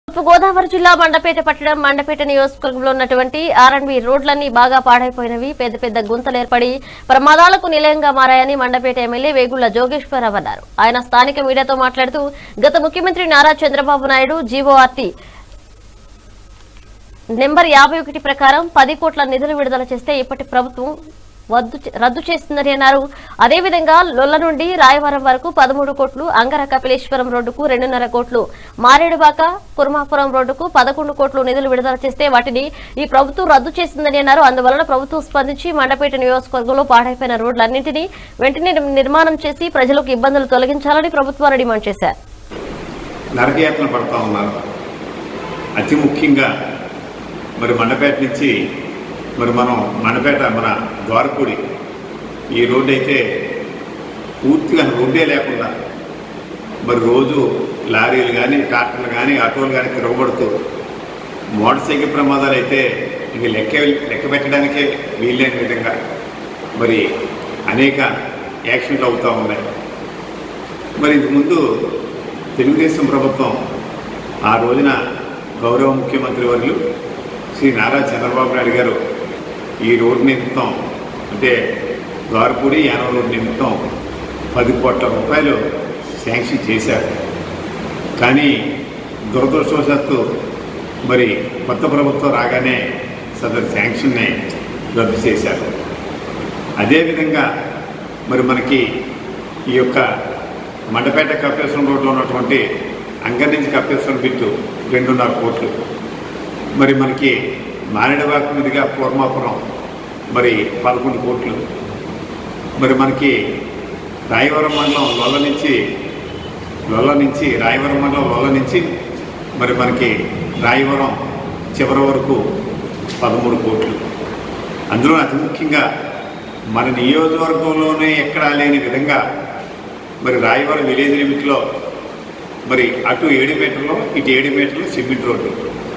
తూర్పు గోదావరి జిల్లా మండపేట పట్టణం మండపేట నియోజకవర్గంలో ఉన్నటువంటి ఆర్ఎండ్బి రోడ్లన్నీ బాగా పాడైపోయినవి పెద్ద పెద్ద గుంతలు ఏర్పడి ప్రమాదాలకు నిలయంగా మారాయని మండపేట ఎమ్మెల్యే వేగుళ్ల జోగేశ్వరరావు అన్నారు ఆయన స్థానిక మీడియాతో మాట్లాడుతూ గత ముఖ్యమంత్రి నారా చంద్రబాబు నాయుడు జీవోఆర్టీ నెంబర్ యాభై ఒకటి ప్రకారం పది కోట్ల నిధులు విడుదల చేస్తే ఇప్పటి ప్రభుత్వం వద్దు రద్దు చేస్తుందని అన్నారు అదేవిధంగా లొల్ల నుండి రాయవరం వరకు పదమూడు కోట్లు అంగర కపిలేశ్వరం రోడ్డుకు రెండున్నర కోట్లు మారేడుబాక కుర్మాపురం రోడ్డుకు పదకొండు కోట్లు నిధులు విడుదల చేస్తే వాటిని ఈ ప్రభుత్వం రద్దు చేసిందని అన్నారు అందువలన ప్రభుత్వం స్పందించి మండపేట నియోజకవర్గంలో పాడైపోయిన రోడ్లన్నింటినీ వెంటనే నిర్మాణం చేసి ప్రజలకు ఇబ్బందులు తొలగించాలని ప్రభుత్వాన్ని డిమాండ్ చేశారు నరకయాత్ర పడతా ఉన్నారు అతి ముఖ్యంగా మరి మండపేట నుంచి మరి మనం మండపేట మన ద్వారపూడి ఈ రోడ్డు అయితే పూర్తిగా రోడ్డే లేకుండా మరి రోజు లారీలు కానీ ట్రాక్టర్లు కానీ ఆటోలు కానీ తిరగబడుతూ మోటార్ సైకిల్ ప్రమాదాలు అయితే ఇంక లెక్క లెక్క పెట్టడానికే వీల్లేని విధంగా మరి అనేక యాక్సిడెంట్లు అవుతూ ఉన్నాయి మరి ఇంతకుముందు తెలుగుదేశం ప్రభుత్వం ఆ రోజున గౌరవ ముఖ్యమంత్రి వర్యులు శ్రీ నారా చంద్రబాబు నాయుడు గారు ఈ రోడ్డు నిమిత్తం అంటే ద్వారపూడి యానవ రోడ్డు నిమిత్తం పది కోట్ల రూపాయలు శాంక్షన్ చేశారు కానీ దురదృష్టవశాత్తు మరి కొత్త ప్రభుత్వం రాగానే సదరు శాంక్షన్ని రద్దు చేశారు అదేవిధంగా మరి మనకి ఈ యొక్క మండపేట కప్పేశ్వరం రోడ్లో ఉన్నటువంటి అంగర్ నుంచి కప్పేశ్వరం బిట్టు రెండున్నర కోట్లు మరి మనకి మారేడువాకు మీదుగా పూర్మాపురం మరి పదకొండు కోట్లు మరి మనకి రాయవరం మండలం లొల్ల నుంచి లొల్ల నుంచి రాయవరం మండలం లొల్ల నుంచి మరి మనకి రాయవరం చివరి వరకు పదమూడు కోట్లు అందులో అతి ముఖ్యంగా మన నియోజకవర్గంలోనే ఎక్కడా లేని విధంగా మరి రాయవరం విలేజ్ లిమిట్లో మరి అటు ఏడు మీటర్లు ఇటు ఏడు మీటర్లు సిమెంట్ రోడ్డు